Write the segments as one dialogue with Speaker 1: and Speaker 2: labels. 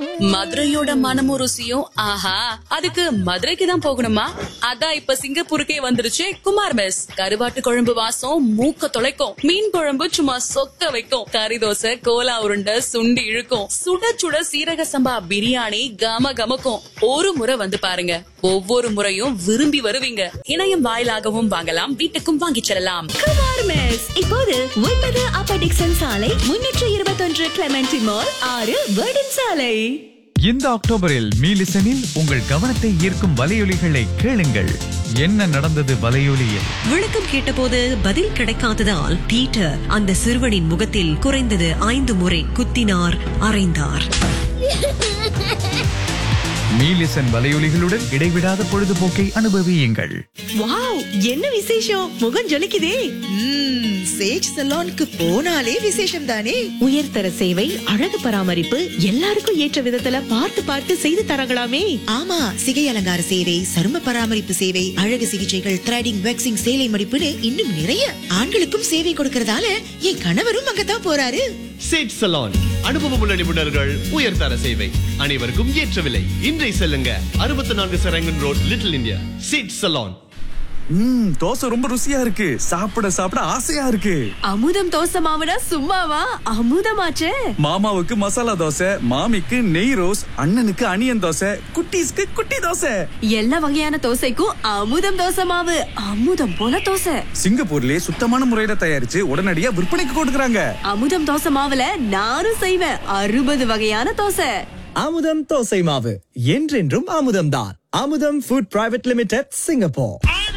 Speaker 1: மதுரையோட மனமும் ருசியும் ஆஹா அதுக்கு மதுரைக்கு தான் போகணுமா அதான் இப்ப சிங்கப்பூருக்கே வந்துருச்சு குமார் மெஸ் கருவாட்டு குழம்பு வாசம் மூக்க தொலைக்கும் மீன் குழம்பு சும்மா சொக்க வைக்கும் கறி தோசை கோலா உருண்டை சுண்டி இழுக்கும் சுட சுட சீரக சம்பா பிரியாணி கம கமக்கும் ஒரு முறை வந்து பாருங்க ஒவ்வொரு முறையும் விரும்பி வருவீங்க இணையம் வாயிலாகவும் வாங்கலாம் வீட்டுக்கும் வாங்கிச் செல்லலாம்
Speaker 2: குமார் மெஸ் இப்போது ஒன்பது அப்பர் டிக்சன் சாலை முன்னூற்று இருபத்தொன்று கிளமெண்டி மால் ஆறு வேர்டன் சாலை
Speaker 3: இந்த அக்டோபரில் மீலிசனில் உங்கள் கவனத்தை ஈர்க்கும் வலையொலிகளை கேளுங்கள் என்ன நடந்தது வலையொலியில்
Speaker 4: விளக்கம் கேட்டபோது பதில் கிடைக்காததால் பீட்டர் அந்த சிறுவனின் முகத்தில் குறைந்தது ஐந்து முறை குத்தினார் அறைந்தார்
Speaker 3: மீலிசன் வலையொலிகளுடன் இடைவிடாத பொழுதுபோக்கை அனுபவியுங்கள்
Speaker 5: வாவ் என்ன விசேஷம் முகம் ஜொலிக்குதே
Speaker 6: சேஜ் சலோனுக்கு போனாலே விசேஷம் தானே
Speaker 5: உயர்தர சேவை அழகு பராமரிப்பு எல்லாருக்கும் ஏற்ற விதத்துல பார்த்து பார்த்து செய்து தரங்களாமே
Speaker 6: ஆமா சிகை அலங்கார சேவை சரும பராமரிப்பு சேவை அழகு சிகிச்சைகள் த்ரெடிங் வேக்சிங் சேலை மடிப்புன்னு இன்னும் நிறைய ஆண்களுக்கும் சேவை கொடுக்கறதால என் கணவரும் அங்கதான் போறாரு
Speaker 7: சேட் சலான் அனுபவமுள்ள நிபுணர்கள் உயர்தர சேவை அனைவருக்கும் ஏற்ற விலை இன்றை செல்லுங்க அறுபத்தி நான்கு சரங்கன் ரோட் லிட்டில் இந்தியா சேட் சலான்
Speaker 8: ம் தோசை ரொம்ப ருசியா இருக்கு சாப்பிட சாப்பிட ஆசையா இருக்கு
Speaker 2: அமுதம் தோசை மாவுனா சும்மாவா அமுதமாச்சே
Speaker 8: மாமாவுக்கு மசாலா தோசை மாமிக்கு நெய் ரோஸ் அண்ணனுக்கு அனியன் தோசை குட்டீஸ்க்கு குட்டி தோசை
Speaker 2: எல்லா வகையான தோசைக்கும் அமுதம் தோசை மாவு அமுதம் போல தோசை
Speaker 8: சிங்கப்பூர்லயே சுத்தமான முறையில தயாரிச்சு உடனடியா விற்பனைக்கு கொடுக்கறாங்க
Speaker 2: அமுதம் தோசை மாவுல நானும் செய்வேன் அறுபது வகையான தோசை
Speaker 9: அமுதம் தோசை மாவு என்றென்றும் அமுதம்தான் அமுதம் ஃபுட் பிரைவேட் லிமிடெட் சிங்கப்பூர்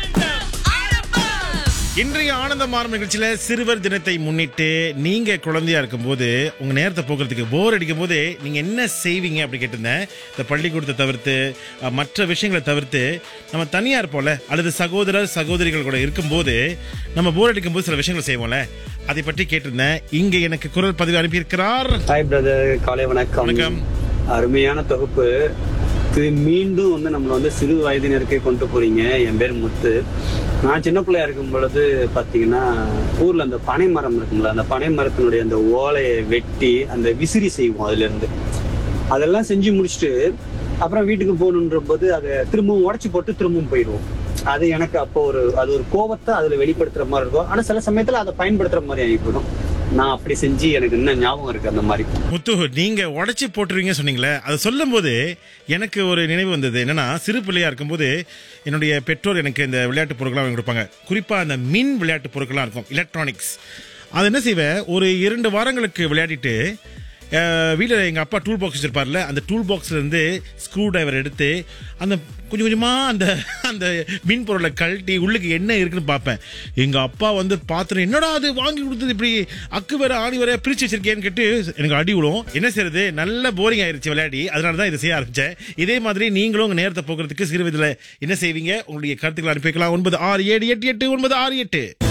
Speaker 10: இன்றைய ஆனந்த மாறும் நிகழ்ச்சியில சிறுவர் தினத்தை முன்னிட்டு நீங்க குழந்தையா இருக்கும்போது உங்க நேரத்தை போக்குறதுக்கு போர் அடிக்கும் போது நீங்க என்ன செய்வீங்க அப்படி கேட்டிருந்தேன் இந்த பள்ளிக்கூடத்தை தவிர்த்து அஹ், மற்ற விஷயங்களை தவிர்த்து நம்ம தனியா இருப்போம்ல அல்லது சகோதரர் சகோதரிகள் கூட இருக்கும்போது நம்ம போர் அடிக்கும் போது சில விஷயங்களை செய்வோம்ல அதை பற்றி கேட்டிருந்தேன் இங்க எனக்கு குரல் பதிவு அனுப்பியிருக்கிறார்
Speaker 11: ஹாய் பிரதர் காலை வணக்கம்
Speaker 10: வணக்கம்.
Speaker 11: அருமையான தொகுப்பு இது மீண்டும் வந்து நம்மளை வந்து சிறு வயதினருக்கே கொண்டு போறீங்க என் பேர் முத்து நான் சின்ன பிள்ளையா இருக்கும் பொழுது பாத்தீங்கன்னா ஊர்ல அந்த பனை மரம் இருக்குங்களா அந்த பனை மரத்தினுடைய அந்த ஓலையை வெட்டி அந்த விசிறி செய்வோம் அதுல இருந்து அதெல்லாம் செஞ்சு முடிச்சுட்டு அப்புறம் வீட்டுக்கு போகணுன்ற போது அதை திரும்பவும் உடச்சி போட்டு திரும்பவும் போயிடுவோம் அது எனக்கு அப்போ ஒரு அது ஒரு கோபத்தை அதுல வெளிப்படுத்துற மாதிரி இருக்கும் ஆனா சில சமயத்துல அதை பயன்படுத்துற மாதிரி ஆகி போயிடும் நான் அப்படி செஞ்சு எனக்கு இன்னும் ஞாபகம் இருக்கு அந்த மாதிரி
Speaker 10: முத்து நீங்க உடைச்சு போட்டுருவீங்க சொன்னீங்களே அதை சொல்லும்போது எனக்கு ஒரு நினைவு வந்தது என்னன்னா சிறு பிள்ளையா இருக்கும்போது என்னுடைய பெற்றோர் எனக்கு இந்த விளையாட்டு பொருட்கள்லாம் வாங்கி கொடுப்பாங்க குறிப்பா அந்த மின் விளையாட்டு பொருட்கள்லாம் இருக்கும் எலக்ட்ரானிக்ஸ் அது என்ன செய்வேன் ஒரு இரண்டு வாரங்களுக்கு விளையாடிட்டு வீட்டில் எங்கள் அப்பா டூல் பாக்ஸ் வச்சிருப்பார்ல அந்த டூல் பாக்ஸ்ல இருந்து ஸ்க்ரூ டிரைவர் எடுத்து அந்த கொஞ்சம் கொஞ்சமாக அந்த அந்த மின் பொருளை கழட்டி உள்ளுக்கு என்ன இருக்குன்னு பார்ப்பேன் எங்கள் அப்பா வந்து பார்த்துட்டு என்னடா அது வாங்கி கொடுத்தது இப்படி அக்கு வேற ஆணி வேற பிரிச்சு வச்சிருக்கேன்னு கேட்டு எனக்கு அடி விழும் என்ன செய்யறது நல்ல போரிங் ஆயிருச்சு விளையாடி அதனால தான் இதை செய்ய ஆரம்பிச்சேன் இதே மாதிரி நீங்களும் உங்க நேரத்தை போக்குறதுக்கு சிறு வயதில் என்ன செய்வீங்க உங்களுடைய கருத்துக்களை அனுப்பி வைக்கலாம் ஒன்பது ஆறு ஏழு எட்டு எட்டு ஒன்பது ஆறு எட்டு